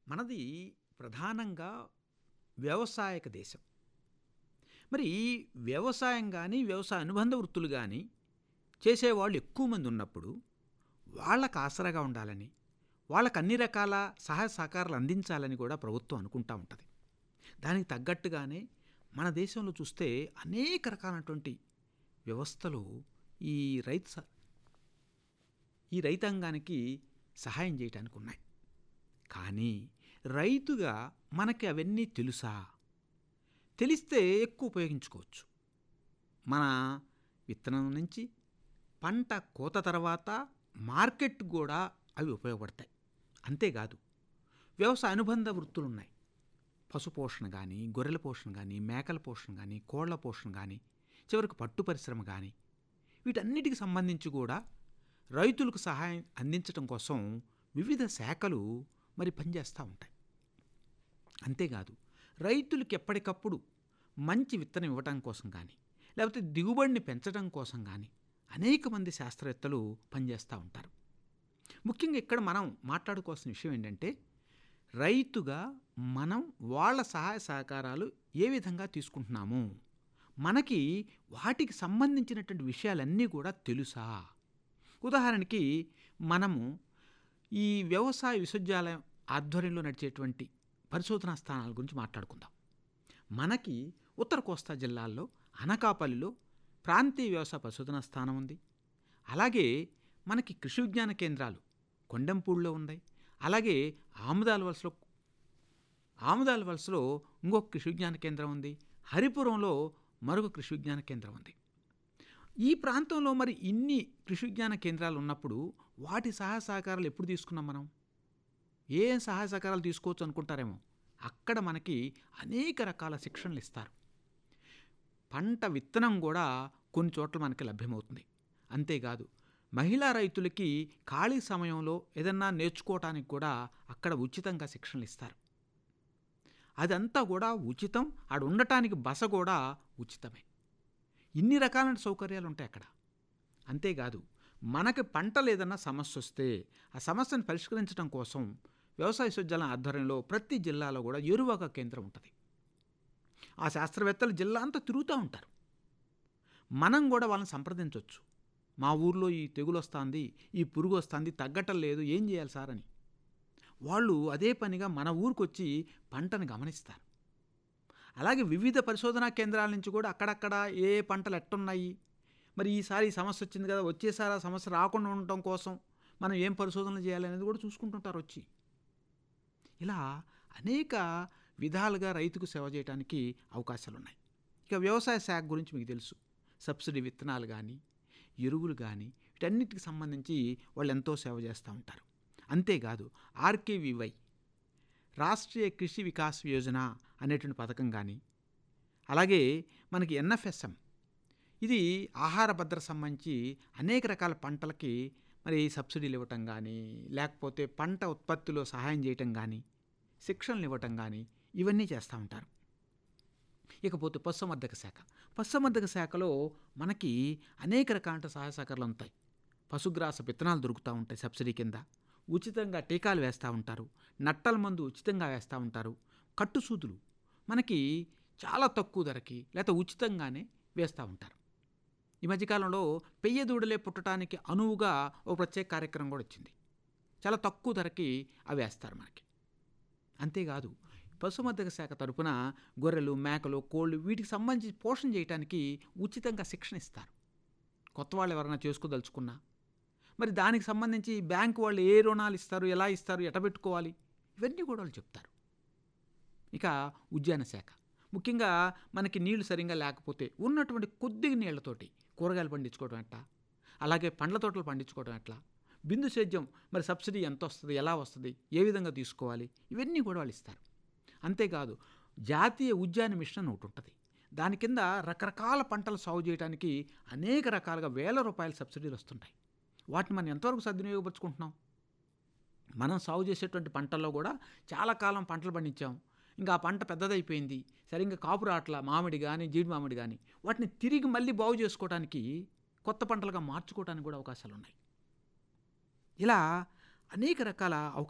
మనది ప్రధానంగా వ్యవసాయక దేశం మరి వ్యవసాయం కానీ వ్యవసాయ అనుబంధ వృత్తులు కానీ చేసేవాళ్ళు ఎక్కువ మంది ఉన్నప్పుడు వాళ్ళకు ఆసరాగా ఉండాలని వాళ్ళకు అన్ని రకాల సహాయ సహకారాలు అందించాలని కూడా ప్రభుత్వం అనుకుంటా ఉంటుంది దానికి తగ్గట్టుగానే మన దేశంలో చూస్తే అనేక రకాలైనటువంటి వ్యవస్థలు ఈ రైతు స- ఈ రైతాంగానికి సహాయం చేయడానికి ఉన్నాయి కానీ రైతుగా మనకి అవన్నీ తెలుసా తెలిస్తే ఎక్కువ ఉపయోగించుకోవచ్చు మన విత్తనం నుంచి పంట కోత తర్వాత మార్కెట్ కూడా అవి ఉపయోగపడతాయి అంతేకాదు వ్యవసాయ అనుబంధ వృత్తులు ఉన్నాయి పశు పోషణ కానీ గొర్రెల పోషణ కానీ మేకల పోషణ కానీ కోళ్ల పోషణ కానీ చివరికి పట్టు పరిశ్రమ కానీ వీటన్నిటికి సంబంధించి కూడా రైతులకు సహాయం అందించడం కోసం వివిధ శాఖలు మరి పనిచేస్తూ ఉంటాయి అంతేకాదు రైతులకు ఎప్పటికప్పుడు మంచి విత్తనం ఇవ్వటం కోసం కానీ లేకపోతే దిగుబడిని పెంచడం కోసం కానీ అనేక మంది శాస్త్రవేత్తలు పనిచేస్తూ ఉంటారు ముఖ్యంగా ఇక్కడ మనం మాట్లాడుకోవాల్సిన విషయం ఏంటంటే రైతుగా మనం వాళ్ళ సహాయ సహకారాలు ఏ విధంగా తీసుకుంటున్నాము మనకి వాటికి సంబంధించినటువంటి విషయాలన్నీ కూడా తెలుసా ఉదాహరణకి మనము ఈ వ్యవసాయ విశ్వవిద్యాలయం ఆధ్వర్యంలో నడిచేటువంటి పరిశోధనా స్థానాల గురించి మాట్లాడుకుందాం మనకి ఉత్తర కోస్తా జిల్లాల్లో అనకాపల్లిలో ప్రాంతీయ వ్యవసాయ పరిశోధనా స్థానం ఉంది అలాగే మనకి కృషి విజ్ఞాన కేంద్రాలు కొండెంపూడిలో ఉన్నాయి అలాగే ఆముదాల వలసలో ఆముదాల వలసలో ఇంకొక కృషి విజ్ఞాన కేంద్రం ఉంది హరిపురంలో మరొక కృషి విజ్ఞాన కేంద్రం ఉంది ఈ ప్రాంతంలో మరి ఇన్ని కృషి విజ్ఞాన కేంద్రాలు ఉన్నప్పుడు వాటి సహాయ సహకారాలు ఎప్పుడు తీసుకున్నాం మనం ఏ సహాయ సహకారాలు తీసుకోవచ్చు అనుకుంటారేమో అక్కడ మనకి అనేక రకాల శిక్షణలు ఇస్తారు పంట విత్తనం కూడా కొన్ని చోట్ల మనకి లభ్యమవుతుంది అంతేకాదు మహిళా రైతులకి ఖాళీ సమయంలో ఏదన్నా నేర్చుకోవటానికి కూడా అక్కడ ఉచితంగా శిక్షణలు ఇస్తారు అదంతా కూడా ఉచితం ఆడ ఉండటానికి బస కూడా ఉచితమే ఇన్ని రకాలైన సౌకర్యాలు ఉంటాయి అక్కడ అంతేకాదు మనకి పంటలు ఏదన్నా సమస్య వస్తే ఆ సమస్యను పరిష్కరించడం కోసం వ్యవసాయ విశ్వవిద్యాలయం ఆధ్వర్యంలో ప్రతి జిల్లాలో కూడా ఎరువక కేంద్రం ఉంటుంది ఆ శాస్త్రవేత్తలు జిల్లా అంతా తిరుగుతూ ఉంటారు మనం కూడా వాళ్ళని సంప్రదించవచ్చు మా ఊర్లో ఈ తెగులు వస్తుంది ఈ పురుగు వస్తుంది తగ్గటం లేదు ఏం చేయాలి సార్ అని వాళ్ళు అదే పనిగా మన ఊరికి వచ్చి పంటను గమనిస్తారు అలాగే వివిధ పరిశోధనా కేంద్రాల నుంచి కూడా అక్కడక్కడ ఏ ఏ పంటలు ఎట్టున్నాయి మరి ఈసారి ఈ సమస్య వచ్చింది కదా వచ్చేసారి ఆ సమస్య రాకుండా ఉండటం కోసం మనం ఏం పరిశోధనలు చేయాలి అనేది కూడా చూసుకుంటుంటారు వచ్చి ఇలా అనేక విధాలుగా రైతుకు సేవ చేయడానికి అవకాశాలు ఉన్నాయి ఇక వ్యవసాయ శాఖ గురించి మీకు తెలుసు సబ్సిడీ విత్తనాలు కానీ ఎరువులు కానీ వీటన్నిటికి సంబంధించి వాళ్ళు ఎంతో సేవ చేస్తూ ఉంటారు అంతేకాదు ఆర్కేవివై రాష్ట్రీయ కృషి వికాస్ యోజన అనేటువంటి పథకం కానీ అలాగే మనకి ఎన్ఎఫ్ఎస్ఎం ఇది ఆహార భద్రత సంబంధించి అనేక రకాల పంటలకి మరి సబ్సిడీలు ఇవ్వటం కానీ లేకపోతే పంట ఉత్పత్తిలో సహాయం చేయటం కానీ శిక్షణలు ఇవ్వటం కానీ ఇవన్నీ చేస్తూ ఉంటారు ఇకపోతే పశుసంవర్ధక శాఖ పశుసంవర్ధక శాఖలో మనకి అనేక రకాల సహాయ సహకారాలు ఉంటాయి పశుగ్రాస విత్తనాలు దొరుకుతూ ఉంటాయి సబ్సిడీ కింద ఉచితంగా టీకాలు వేస్తూ ఉంటారు నట్టల మందు ఉచితంగా వేస్తూ ఉంటారు కట్టు సూదులు మనకి చాలా తక్కువ ధరకి లేకపోతే ఉచితంగానే వేస్తూ ఉంటారు ఈ మధ్యకాలంలో పెయ్య దూడలే పుట్టడానికి అనువుగా ఓ ప్రత్యేక కార్యక్రమం కూడా వచ్చింది చాలా తక్కువ ధరకి అవి వేస్తారు మనకి అంతేకాదు పశుమర్థక శాఖ తరపున గొర్రెలు మేకలు కోళ్ళు వీటికి సంబంధించి పోషణ చేయడానికి ఉచితంగా శిక్షణ ఇస్తారు కొత్త వాళ్ళు ఎవరైనా చేసుకోదలుచుకున్నా మరి దానికి సంబంధించి బ్యాంకు వాళ్ళు ఏ రుణాలు ఇస్తారు ఎలా ఇస్తారు ఎట పెట్టుకోవాలి ఇవన్నీ కూడా వాళ్ళు చెప్తారు ఇక ఉద్యాన శాఖ ముఖ్యంగా మనకి నీళ్లు సరిగ్గా లేకపోతే ఉన్నటువంటి కొద్దిగా నీళ్లతోటి కూరగాయలు పండించుకోవడం ఎట్లా అలాగే పండ్ల తోటలు పండించుకోవడం ఎట్లా బిందు సేద్యం మరి సబ్సిడీ ఎంత వస్తుంది ఎలా వస్తుంది ఏ విధంగా తీసుకోవాలి ఇవన్నీ కూడా వాళ్ళు ఇస్తారు అంతేకాదు జాతీయ ఉద్యాన మిషన్ అని ఒకటి ఉంటుంది దాని కింద రకరకాల పంటలు సాగు చేయడానికి అనేక రకాలుగా వేల రూపాయల సబ్సిడీలు వస్తుంటాయి వాటిని మనం ఎంతవరకు సద్వినియోగపరుచుకుంటున్నాం మనం సాగు చేసేటువంటి పంటల్లో కూడా చాలా కాలం పంటలు పండించాం ఇంకా ఆ పంట పెద్దదైపోయింది సరిగ్గా కాపు రాట్ల మామిడి కానీ జీడి మామిడి కానీ వాటిని తిరిగి మళ్ళీ బాగు చేసుకోవడానికి కొత్త పంటలుగా మార్చుకోవడానికి కూడా అవకాశాలు ఉన్నాయి ఇలా అనేక రకాల అవకాశాలు